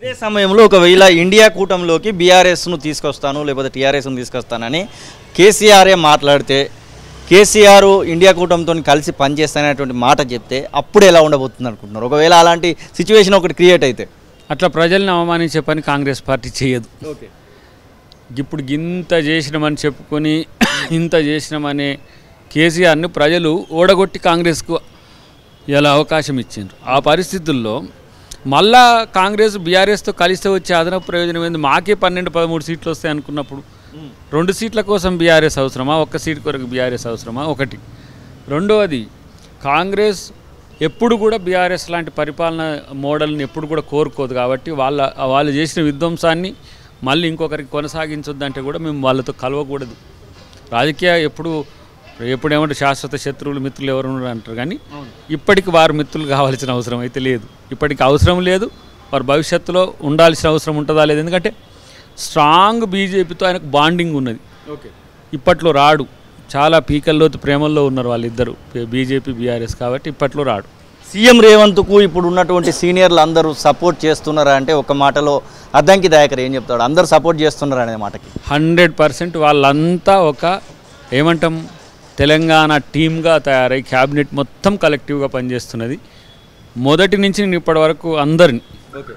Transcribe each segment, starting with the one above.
ఇదే సమయంలో ఒకవేళ ఇండియా కూటమిలోకి బీఆర్ఎస్ను తీసుకొస్తాను లేకపోతే టీఆర్ఎస్ను తీసుకొస్తానని కేసీఆరే మాట్లాడితే కేసీఆర్ ఇండియా కూటమితో కలిసి పనిచేస్తాననేటువంటి మాట చెప్తే అప్పుడు ఎలా ఉండబోతుంది అనుకుంటున్నారు ఒకవేళ అలాంటి సిచ్యువేషన్ ఒకటి క్రియేట్ అయితే అట్లా ప్రజల్ని అవమానించే పని కాంగ్రెస్ పార్టీ చేయదు ఓకే ఇప్పుడు ఇంత చేసినామని చెప్పుకొని ఇంత చేసినామనే కేసీఆర్ని ప్రజలు ఓడగొట్టి కాంగ్రెస్కు ఇలా అవకాశం ఇచ్చిండ్రు ఆ పరిస్థితుల్లో మళ్ళా కాంగ్రెస్ బీఆర్ఎస్తో కలిస్తే వచ్చే అదనపు ప్రయోజనం ఏంది మాకే పన్నెండు పదమూడు సీట్లు వస్తాయి అనుకున్నప్పుడు రెండు సీట్ల కోసం బీఆర్ఎస్ అవసరమా ఒక్క సీట్ కొరకు బీఆర్ఎస్ అవసరమా ఒకటి రెండవది కాంగ్రెస్ ఎప్పుడు కూడా బీఆర్ఎస్ లాంటి పరిపాలన మోడల్ని ఎప్పుడు కూడా కోరుకోదు కాబట్టి వాళ్ళ వాళ్ళు చేసిన విధ్వంసాన్ని మళ్ళీ ఇంకొకరికి కొనసాగించొద్దంటే కూడా మేము వాళ్ళతో కలవకూడదు రాజకీయ ఎప్పుడు ఎప్పుడు ఏమంటే శాశ్వత శత్రువులు మిత్రులు ఎవరు ఉండరు అంటారు కానీ ఇప్పటికి వారు మిత్రులు కావాల్సిన అవసరం అయితే లేదు ఇప్పటికి అవసరం లేదు వారు భవిష్యత్తులో ఉండాల్సిన అవసరం ఉంటుందా లేదు ఎందుకంటే స్ట్రాంగ్ బీజేపీతో ఆయనకు బాండింగ్ ఉన్నది ఓకే ఇప్పట్లో రాడు చాలా పీకల్లోతు ప్రేమల్లో ఉన్నారు వాళ్ళిద్దరు బీజేపీ బీఆర్ఎస్ కాబట్టి ఇప్పట్లో రాడు సీఎం రేవంత్కు ఇప్పుడు ఉన్నటువంటి సీనియర్లు అందరూ సపోర్ట్ చేస్తున్నారా అంటే ఒక మాటలో అద్దంకి దయాకర్ ఏం చెప్తాడు అందరూ సపోర్ట్ చేస్తున్నారా అనే మాటకి హండ్రెడ్ పర్సెంట్ వాళ్ళంతా ఒక ఏమంటాం తెలంగాణ టీమ్గా తయారై క్యాబినెట్ మొత్తం కలెక్టివ్గా పనిచేస్తున్నది మొదటి నుంచి నేను ఇప్పటి వరకు అందరిని ఓకే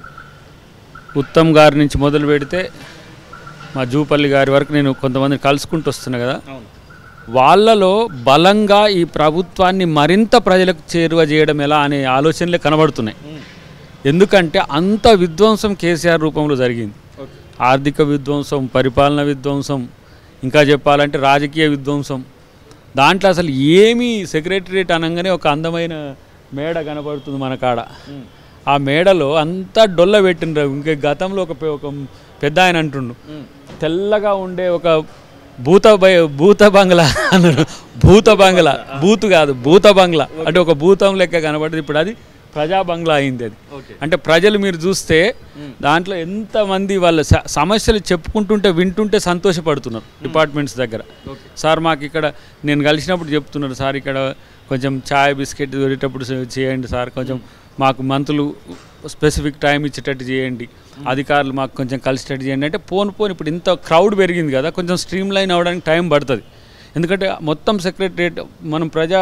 ఉత్తమ్ గారి నుంచి మొదలు పెడితే మా జూపల్లి గారి వరకు నేను కొంతమందిని కలుసుకుంటూ వస్తున్నా కదా అవును వాళ్ళలో బలంగా ఈ ప్రభుత్వాన్ని మరింత ప్రజలకు చేరువ చేయడం ఎలా అనే ఆలోచనలే కనబడుతున్నాయి ఎందుకంటే అంత విధ్వంసం కేసీఆర్ రూపంలో జరిగింది ఓకే ఆర్థిక విధ్వంసం పరిపాలన విధ్వంసం ఇంకా చెప్పాలంటే రాజకీయ విధ్వంసం దాంట్లో అసలు ఏమీ సెక్రటరియట్ అనగానే ఒక అందమైన మేడ కనబడుతుంది మన కాడ ఆ మేడలో అంతా డొల్ల పెట్టిండ్రు ఇంకా గతంలో ఒక పె- ఒక పెద్ద ఆయన అంటుండు తెల్లగా ఉండే ఒక భూత బయ భూత బంగ్లా అన్నాడు భూత బంగ్లా భూతు కాదు భూత బంగ్లా అంటే ఒక భూతం లెక్క కనబడింది ఇప్పుడు అది ప్రజా బంగ్లా అయింది అది ఓకే అంటే ప్రజలు మీరు చూస్తే దాంట్లో ఎంతమంది వాళ్ళ స- సమస్యలు చెప్పుకుంటుంటే వింటుంటే సంతోషపడుతున్నారు డిపార్ట్మెంట్స్ దగ్గర సార్ మాకు ఇక్కడ నేను కలిసినప్పుడు చెప్తున్నారు సార్ ఇక్కడ కొంచెం చాయ్ బిస్కెట్ దొరికేటప్పుడు చే- చేయండి సార్ కొంచెం మాకు మంత్రులు స్పెసిఫిక్ టైం ఇచ్చేటట్టు చేయండి అధికారులు మాకు కొంచెం కలిసేటట్టు చేయండి అంటే పోను పోను ఇప్పుడు ఇంత క్రౌడ్ పెరిగింది కదా కొంచెం స్ట్రీమ్ లైన్ అవ్వడానికి టైం పడుతుంది ఎందుకంటే మొత్తం సెక్రటరియట్ మనం ప్రజా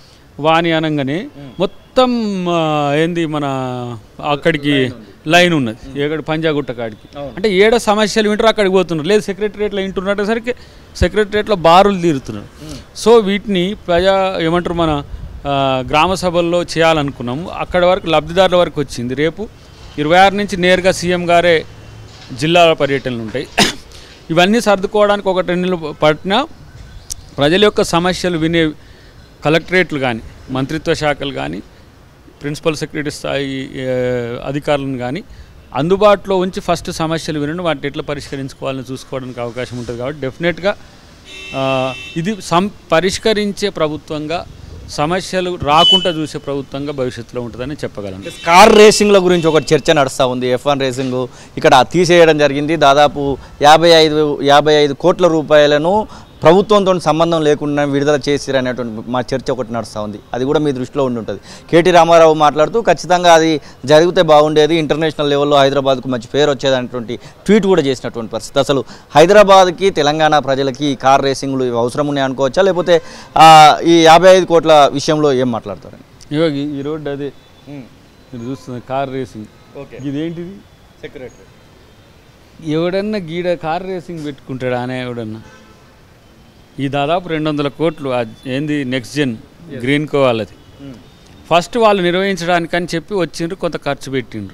వాణి అనగానే మొత్తం ఆ, ఏంది మన అక్కడికి లైన్ ఉన్నది ఎక్కడ పంజాగుట్ట కాడికి అంటే ఏడ సమస్యలు వింటారు అక్కడికి పోతున్నారు లేదు సెక్రటరియట్లో వింటున్నట్టు సరికి సెక్రటరియట్లో బారులు తీరుతున్నారు సో వీటిని ప్రజా ఏమంటారు మన ఆ, గ్రామ సభల్లో చేయాలనుకున్నాము అక్కడ వరకు లబ్ధిదారుల వరకు వచ్చింది రేపు ఇరవై ఆరు నుంచి నేరుగా సీఎం గారే జిల్లాల పర్యటనలు ఉంటాయి ఇవన్నీ సర్దుకోవడానికి ఒక రెండు నెలలు పట్టినా ప్రజల యొక్క సమస్యలు వినే కలెక్టరేట్లు కానీ మంత్రిత్వ శాఖలు కానీ ప్రిన్సిపల్ సెక్రటరీ స్థాయి ఏ, అధికారులను కానీ అందుబాటులో ఉంచి ఫస్ట్ సమస్యలు వినడం వాటిని ఎట్లా పరిష్కరించుకోవాలని చూసుకోవడానికి అవకాశం ఉంటుంది కాబట్టి డెఫినెట్గా ఆ, ఇది సం పరిష్కరించే ప్రభుత్వంగా సమస్యలు రాకుండా చూసే ప్రభుత్వంగా భవిష్యత్తులో ఉంటుందని చెప్పగలను కార్ రేసింగ్ల గురించి ఒక చర్చ నడుస్తూ ఉంది ఎఫ్ వన్ రేసింగ్ ఇక్కడ తీసేయడం జరిగింది దాదాపు యాభై ఐదు యాభై ఐదు కోట్ల రూపాయలను ప్రభుత్వంతో సంబంధం లేకుండా విడుదల చేసిరు అనేటువంటి మా చర్చ ఒకటి నడుస్తూ ఉంది అది కూడా మీ దృష్టిలో ఉండి ఉంటుంది కేటీ రామారావు మాట్లాడుతూ ఖచ్చితంగా అది జరిగితే బాగుండేది ఇంటర్నేషనల్ లెవెల్లో హైదరాబాద్కు మంచి పేరు వచ్చేది అనేటువంటి ట్వీట్ కూడా చేసినటువంటి పరిస్థితి అసలు హైదరాబాద్కి తెలంగాణ ప్రజలకి ఈ కార్ రేసింగ్లు ఇవి అవసరం ఉన్నాయి అనుకోవచ్చా లేకపోతే ఆ, ఈ యాభై ఐదు కోట్ల విషయంలో ఏం మాట్లాడతారు ఇగో ఈ- ఈ రోడ్డు అదే మీరు చూస్తుంది కార్ రేసింగ్ ఓకే ఇదేంటిది సెక్రటరీ ఎవడన్నా గీడ కార్ రేసింగ్ పెట్టుకుంటాడా అనే ఎవడన్నా ఈ దాదాపు రెండు వందల కోట్లు ఆ ఏంది నెక్స్ట్ జెన్ గ్రీన్ కో వాళ్ళది ఫస్ట్ వాళ్ళు నిర్వహించడానికని చెప్పి వచ్చిండ్రు కొంత ఖర్చు పెట్టిండ్రు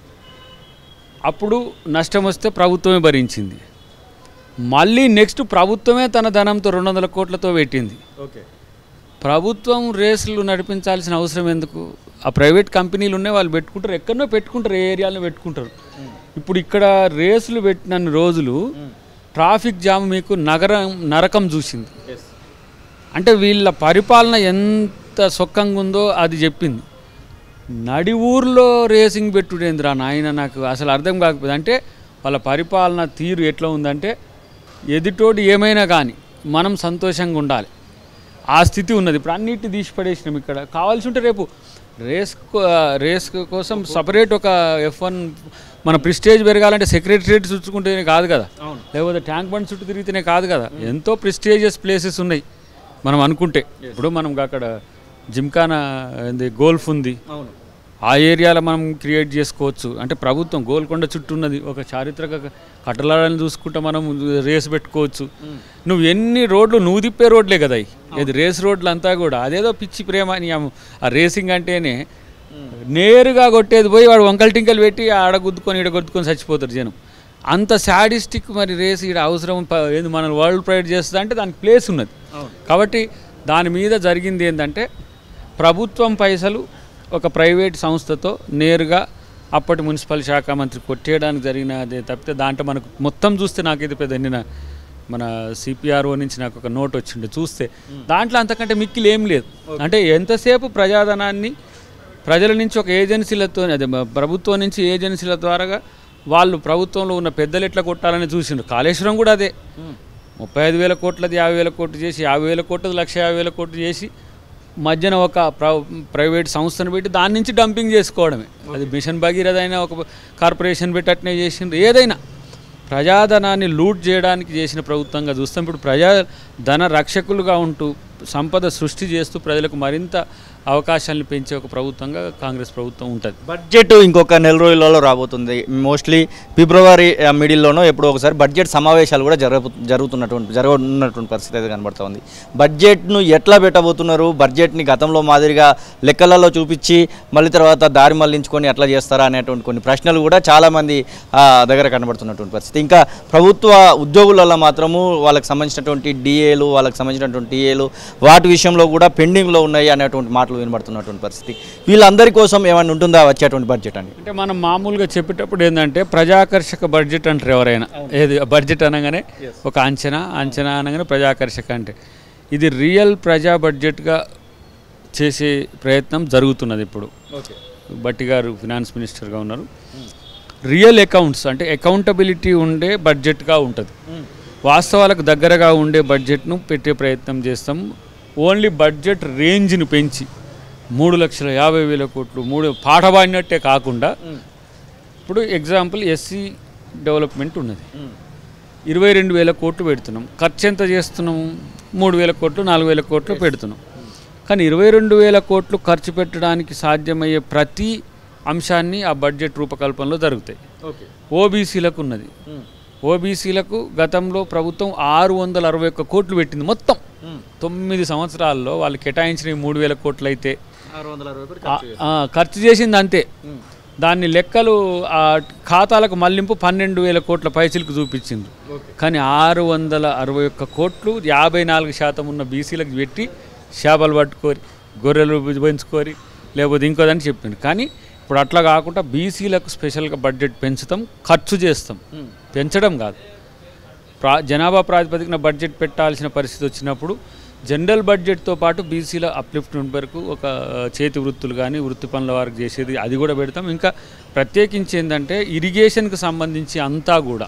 అప్పుడు నష్టం వస్తే ప్రభుత్వమే భరించింది మళ్ళీ నెక్స్ట్ ప్రభుత్వమే తన ధనంతో రెండు వందల కోట్లతో పెట్టింది ఓకే ప్రభుత్వం రేసులు నడిపించాల్సిన అవసరం ఎందుకు ఆ ప్రైవేట్ కంపెనీలు ఉన్నాయి వాళ్ళు పెట్టుకుంటారు ఎక్కడనో పెట్టుకుంటారు ఏ ఏరియాలో పెట్టుకుంటారు ఇప్పుడు ఇక్కడ రేసులు పెట్టిన రోజులు ట్రాఫిక్ జామ్ మీకు నగరం నరకం చూసింది అంటే వీళ్ళ పరిపాలన ఎంత సొక్కంగా ఉందో అది చెప్పింది నడి ఊర్లో రేసింగ్ పెట్టుడేందిరా నాయన నాకు అసలు అర్థం కాకపోతే అంటే వాళ్ళ పరిపాలన తీరు ఎట్లా ఉందంటే ఎదుటోడు ఏమైనా కానీ మనం సంతోషంగా ఉండాలి ఆ స్థితి ఉన్నది ఇప్పుడు అన్నిటిని తీసి పడేసినాం ఇక్కడ కావాల్సి ఉంటే రేపు రేస్ కో- రేస్ కోసం సపరేట్ ఒక ఎఫ్ వన్ మన ప్రిస్టేజ్ పెరగాలంటే సెక్రటరియట్ చుట్టుకుంటేనే కాదు కదా అవును. లేకపోతే ట్యాంక్ బండ్ చుట్టూ తిరిగితేనే కాదు కదా ఎంతో ప్రిస్టేజియస్ ప్లేసెస్ ఉన్నాయి మనం అనుకుంటే ఇప్పుడు మనం అక్కడ జిమ్ఖానా ఏంది గోల్ఫ్ ఉంది అవును ఆ ఏరియాలో మనం క్రియేట్ చేసుకోవచ్చు అంటే ప్రభుత్వం గోల్కొండ చుట్టూ ఉన్నది ఒక చారిత్రక కట్టడాలను చూసుకుంటే మనం రేస్ పెట్టుకోవచ్చు నువ్వు ఎన్ని రోడ్లు నువ్వు తిప్పే రోడ్లే కదా అవి. ఇది రేస్ రోడ్లు అంతా కూడా అదేదో పిచ్చి ప్రేమ అని ఆ- ఆ రేసింగ్ అంటేనే నేరుగా కొట్టేది పోయి వాడు వంకలు టింకలు పెట్టి ఆడ గుద్దుకొని ఈడ గుద్దుకొని చచ్చిపోతారు జనం అంత శాడిస్టిక్ మరి రేస్ ఇక్కడ అవసరం ప- ఏంది మన వరల్డ్ ప్రైడ్ చేస్తుంది అంటే దానికి ప్లేస్ ఉన్నది అవును. కాబట్టి దాని మీద జరిగింది ఏంటంటే ప్రభుత్వం పైసలు ఒక ప్రైవేట్ సంస్థతో నేరుగా అప్పటి మున్సిపల్ శాఖ మంత్రి కొట్టేయడానికి జరిగిన అదే తప్పితే దాంట్లో మనకు మొత్తం చూస్తే నాకైతే పెద్ద నిన్న మన సిపిఆర్ఓ నుంచి నాకు ఒక నోట్ వచ్చిండే చూస్తే దాంట్లో అంతకంటే మిక్కిలు ఏం లేదు అంటే ఎంతసేపు ప్రజాధనాన్ని ప్రజల నుంచి ఒక ఏజెన్సీలతో అదే మ- ప్రభుత్వం నుంచి ఏజెన్సీల ద్వారా వాళ్ళు ప్రభుత్వంలో ఉన్న పెద్దలు ఎట్లా కొట్టాలని చూసిండ్రు కాళేశ్వరం కూడా అదే ముప్పై ఐదు వేల కోట్లది యాభై వేల కోట్లు చేసి యాభై వేల కోట్లది లక్ష యాభై వేల కోట్లు చేసి మధ్యన ఒక ప్ర- ప్రైవేట్ సంస్థను పెట్టి దాని నుంచి డంపింగ్ చేసుకోవడమే అది మిషన్ భగీరథ అయినా ఒక కార్పొరేషన్ పెట్టి అట్నే చేసిండ్రు ఏదైనా ప్రజాధనాన్ని లూట్ చేయడానికి చేసిన ప్రభుత్వంగా చూస్తాం ఇప్పుడు ప్రజా ధన రక్షకులుగా ఉంటూ సంపద సృష్టి చేస్తూ ప్రజలకు మరింత అవకాశాలను పెంచే ఒక ప్రభుత్వంగా కాంగ్రెస్ ప్రభుత్వం ఉంటుంది బడ్జెట్ ఇంకొక నెల రోజులలో రాబోతుంది మోస్ట్లీ ఫిబ్రవరి ఆ, మిడిల్లోనో ఎప్పుడో ఒకసారి బడ్జెట్ సమావేశాలు కూడా జరగ జరుగుతున్నటువంటి జరగనున్నటువంటి పరిస్థితి అయితే కనబడుతోంది బడ్జెట్ను ఎట్లా పెట్టబోతున్నారు బడ్జెట్ని గతంలో మాదిరిగా లెక్కలలో చూపించి మళ్ళీ తర్వాత దారి మళ్లించుకొని ఎట్లా చేస్తారా అనేటువంటి కొన్ని ప్రశ్నలు కూడా చాలామంది ఆ, దగ్గర కనబడుతున్నటువంటి పరిస్థితి ఇంకా ప్రభుత్వ ఉద్యోగులలో మాత్రము వాళ్ళకి సంబంధించినటువంటి డిఏలు వాళ్ళకి సంబంధించినటువంటి టీఏలు వాటి విషయంలో కూడా పెండింగ్లో ఉన్నాయి అనేటువంటి మాటలు వినబడుతున్నటువంటి పరిస్థితి వీళ్ళందరి కోసం ఏమైనా ఉంటుందా వచ్చేటువంటి బడ్జెట్ అని అంటే మనం మామూలుగా చెప్పేటప్పుడు ఏంటంటే ప్రజాకర్షక బడ్జెట్ అంటారు ఎవరైనా ఏది బడ్జెట్ అనగానే ఒక అంచనా అంచనా అనగానే ప్రజాకర్షక అంటే ఇది రియల్ ప్రజా బడ్జెట్గా చేసే ప్రయత్నం జరుగుతున్నది ఇప్పుడు ఓకే బట్టి గారు ఫినాన్స్ మినిస్టర్గా ఉన్నారు రియల్ అకౌంట్స్ అంటే అకౌంటబిలిటీ ఉండే బడ్జెట్గా ఉంటుంది వాస్తవాలకు దగ్గరగా ఉండే బడ్జెట్ను పెట్టే ప్రయత్నం చేస్తాం ఓన్లీ బడ్జెట్ రేంజ్ని పెంచి మూడు లక్షల యాభై వేల కోట్లు మూడు పాట పాడినట్టే కాకుండా ఇప్పుడు ఎగ్జాంపుల్ ఎస్సీ డెవలప్మెంట్ ఉన్నది ఇరవై రెండు వేల కోట్లు పెడుతున్నాం ఖర్చు ఎంత చేస్తున్నాము మూడు వేల కోట్లు నాలుగు వేల కోట్లు పెడుతున్నాం కానీ ఇరవై రెండు వేల కోట్లు ఖర్చు పెట్టడానికి సాధ్యమయ్యే ప్రతి అంశాన్ని ఆ బడ్జెట్ రూపకల్పనలో జరుగుతాయి ఓకే ఓబీసీలకు ఉన్నది ఓబీసీలకు గతంలో ప్రభుత్వం ఆరు వందల అరవై ఒక్క కోట్లు పెట్టింది మొత్తం తొమ్మిది సంవత్సరాల్లో వాళ్ళు కేటాయించిన మూడు వేల కోట్లు అయితే ఆరు వందల అరవై ఆ- ఆ, ఖర్చు చేసింది అంతే దాన్ని లెక్కలు ఆ ఖాతాలకు మళ్లింపు పన్నెండు వేల కోట్ల పైసలకు చూపించింది కానీ ఆరు వందల అరవై ఒక్క కోట్లు యాభై నాలుగు శాతం ఉన్న బీసీలకు పెట్టి చేపలు పట్టుకోరి గొర్రెలు పెంచుకోరి లేకపోతే ఇంకోదని చెప్పింది కానీ ఇప్పుడు అట్లా కాకుండా బీసీలకు స్పెషల్గా బడ్జెట్ పెంచుతాం ఖర్చు చేస్తాం పెంచడం కాదు ప్రా జనాభా ప్రాతిపదికన బడ్జెట్ పెట్టాల్సిన పరిస్థితి వచ్చినప్పుడు జనరల్ బడ్జెట్తో పాటు బీసీల అప్లిఫ్ట్మెంట్ వరకు ఒక ఆ, చేతి వృత్తులు కానీ వృత్తి పనుల వారికి చేసేది అది కూడా పెడతాం ఇంకా ప్రత్యేకించి ఏంటంటే ఇరిగేషన్కి సంబంధించి అంతా కూడా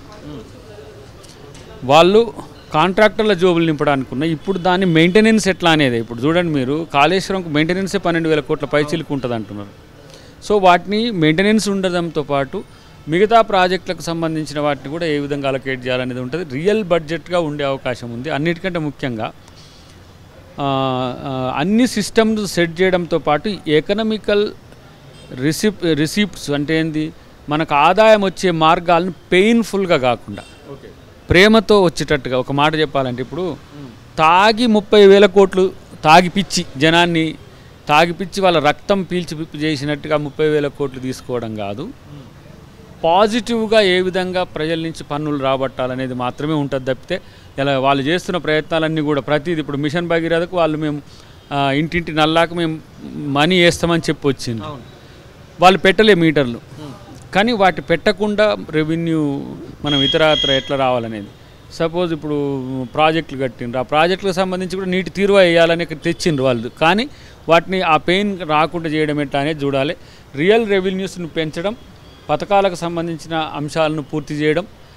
వాళ్ళు కాంట్రాక్టర్ల జోబులు నింపడానికి ఉన్నాయి ఇప్పుడు దాన్ని మెయింటెనెన్స్ ఎట్లా అనేది ఇప్పుడు చూడండి మీరు కాళేశ్వరంకు మెయింటెనెన్సే పన్నెండు వేల కోట్ల పైచీలకు ఉంటుంది అంటున్నారు సో వాటిని మెయింటెనెన్స్ ఉండడంతో పాటు మిగతా ప్రాజెక్టులకు సంబంధించిన వాటిని కూడా ఏ విధంగా అలొకేట్ చేయాలనేది ఉంటుంది రియల్ బడ్జెట్గా ఉండే అవకాశం ఉంది అన్నిటికంటే ముఖ్యంగా ఆ, ఆ, అన్ని సిస్టమ్స్ సెట్ చేయడంతో పాటు ఎకనామికల్ రిసిప్ రిసిప్ట్స్ అంటే ఏంది మనకు ఆదాయం వచ్చే మార్గాలను పెయిన్ఫుల్గా కాకుండా ఓకే ప్రేమతో వచ్చేటట్టుగా ఒక మాట చెప్పాలంటే ఇప్పుడు తాగి ముప్పై వేల కోట్లు తాగిపిచ్చి జనాన్ని తాగిపిచ్చి వాళ్ళ రక్తం పీల్చి పిప్పి చేసినట్టుగా ముప్పై వేల కోట్లు తీసుకోవడం కాదు పాజిటివ్గా ఏ విధంగా ప్రజల నుంచి పన్నులు రాబట్టాలనేది మాత్రమే ఉంటుంది తప్పితే ఇలా వాళ్ళు చేస్తున్న ప్రయత్నాలన్నీ కూడా ప్రతిదీ ఇప్పుడు మిషన్ భగీరథకు వాళ్ళు మేము ఆ, ఇంటింటి నల్లాకు మేము మనీ వేస్తామని చెప్పి వచ్చింది అవును వాళ్ళు పెట్టలే మీటర్లు కానీ వాటి పెట్టకుండా రెవెన్యూ మనం ఇతరత్ర ఎట్లా రావాలనేది సపోజ్ ఇప్పుడు ప్రాజెక్టులు కట్టిండ్రు ఆ ప్రాజెక్టులకు సంబంధించి కూడా నీటి తీరువా వేయాలని తెచ్చిండ్రు వాళ్ళు కానీ వాటిని ఆ పెయిన్ రాకుండా చేయడం ఎట్లా అనేది చూడాలి రియల్ రెవెన్యూస్ను పెంచడం పథకాలకు సంబంధించిన అంశాలను పూర్తి చేయడం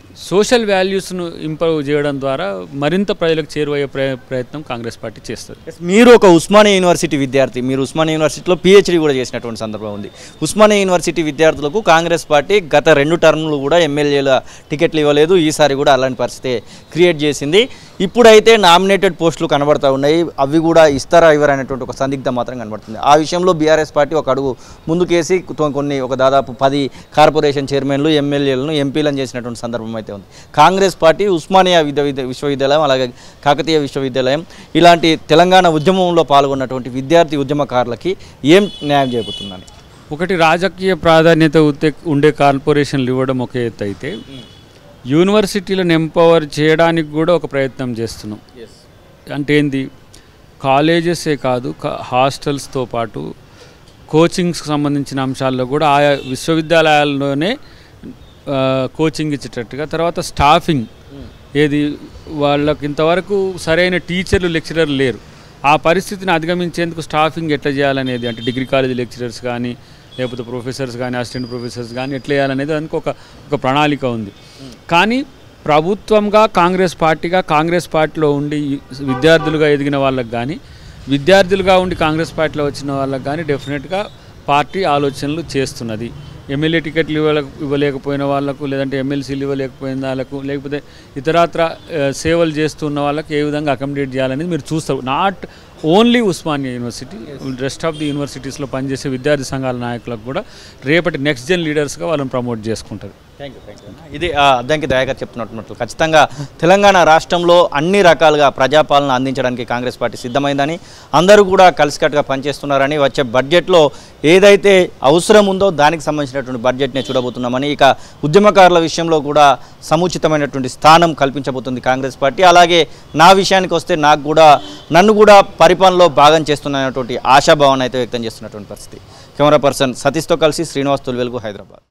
సోషల్ వాల్యూస్ను ఇంప్రూవ్ చేయడం ద్వారా మరింత ప్రజలకు చేరువయ్యే ప్రయ ప్రయత్నం కాంగ్రెస్ పార్టీ చేస్తుంది Yes, మీరు ఒక ఉస్మానియా యూనివర్సిటీ విద్యార్థి మీరు ఉస్మానియా యూనివర్సిటీలో పిహెచ్డి కూడా చేసినటువంటి సందర్భం ఉంది ఉస్మానియా యూనివర్సిటీ విద్యార్థులకు కాంగ్రెస్ పార్టీ గత రెండు టర్ములు కూడా ఎమ్మెల్యేల టికెట్లు ఇవ్వలేదు ఈసారి కూడా అలాంటి పరిస్థితి క్రియేట్ చేసింది ఇప్పుడైతే నామినేటెడ్ పోస్టులు కనబడతా ఉన్నాయి అవి కూడా ఇస్తారా ఇవ్వరా అనేటువంటి ఒక సందిగ్ధం మాత్రం కనబడుతుంది ఆ విషయంలో బీఆర్ఎస్ పార్టీ ఒక అడుగు ముందుకేసి కొ- కొన్ని ఒక దాదాపు పది కార్పొరేషన్ చైర్మన్లు ఎమ్మెల్యేలను ఎంపీలను చేసినటువంటి సందర్భం అయితే ఉంది కాంగ్రెస్ పార్టీ ఉస్మానియా విద్య విద్య- విశ్వవిద్యాలయం అలాగే కాకతీయ విశ్వవిద్యాలయం ఇలాంటి తెలంగాణ ఉద్యమంలో పాల్గొన్నటువంటి విద్యార్థి ఉద్యమకారులకి ఏం న్యాయం చేయబోతుందని ఒకటి రాజకీయ ప్రాధాన్యత ఉత్తే- ఉండే కార్పొరేషన్లు ఇవ్వడం ఒక ఎత్తు అయితే యూనివర్సిటీలను ఎంపవర్ చేయడానికి కూడా ఒక ప్రయత్నం చేస్తున్నాం అంటే ఏంది కాలేజెసే కాదు కా- హాస్టల్స్తో పాటు కోచింగ్స్కి సంబంధించిన అంశాల్లో కూడా ఆయా విశ్వవిద్యాలయాల్లోనే ఆ, కోచింగ్ ఇచ్చేటట్టుగా తర్వాత స్టాఫింగ్ ఏది వాళ్ళకి ఇంతవరకు సరైన టీచర్లు లెక్చరర్లు లేరు ఆ పరిస్థితిని అధిగమించేందుకు స్టాఫింగ్ ఎట్లా చేయాలనేది అంటే డిగ్రీ కాలేజ్ లెక్చరర్స్ కానీ లేకపోతే ప్రొఫెసర్స్ కానీ అసిస్టెంట్ ప్రొఫెసర్స్ కానీ ఎట్లా చేయాలనేది దానికి ఒక ఒక ప్రణాళిక ఉంది కానీ ప్రభుత్వంగా కాంగ్రెస్ పార్టీగా కాంగ్రెస్ పార్టీలో ఉండి విద్యార్థులుగా ఎదిగిన వాళ్ళకి కానీ విద్యార్థులుగా ఉండి కాంగ్రెస్ పార్టీలో వచ్చిన వాళ్ళకి కానీ డెఫినెట్గా పార్టీ ఆలోచనలు చేస్తున్నది ఎమ్మెల్యే టికెట్లు ఇవ్వలే ఇవ్వలేకపోయిన వాళ్ళకు లేదంటే ఎమ్మెల్సీలు ఇవ్వలేకపోయిన వాళ్ళకు లేకపోతే ఇతరత్ర ఆ, సేవలు చేస్తున్న వాళ్ళకి ఏ విధంగా అకామిడేట్ చేయాలనేది మీరు చూస్తారు not only Osmania university rest of the యూనివర్సిటీస్లో పనిచేసే విద్యార్థి సంఘాల నాయకులకు కూడా రేపటి నెక్స్ట్ జన్ లీడర్స్గా వాళ్ళని ప్రమోట్ చేసుకుంటారు థ్యాంక్ యూ థ్యాంక్ యూ ఇది ఆ, అద్దంకి దయాకర్ చెప్తున్నట్టు ఖచ్చితంగా తెలంగాణ రాష్ట్రంలో అన్ని రకాలుగా ప్రజాపాలన అందించడానికి కాంగ్రెస్ పార్టీ సిద్ధమైందని అందరూ కూడా కలిసికట్టుగా పనిచేస్తున్నారని వచ్చే బడ్జెట్లో ఏదైతే అవసరం ఉందో దానికి సంబంధించినటువంటి బడ్జెట్నే చూడబోతున్నామని ఇక ఉద్యమకారుల విషయంలో కూడా సముచితమైనటువంటి స్థానం కల్పించబోతుంది కాంగ్రెస్ పార్టీ అలాగే నా విషయానికి వస్తే నాకు కూడా నన్ను కూడా పరిపాలనలో భాగం చేస్తున్నటువంటి ఆశాభావాన్ని అయితే వ్యక్తం చేస్తున్నటువంటి పరిస్థితి కెమెరా పర్సన్ సతీష్తో కలిసి శ్రీనివాస్ తొలివెలుగు హైదరాబాద్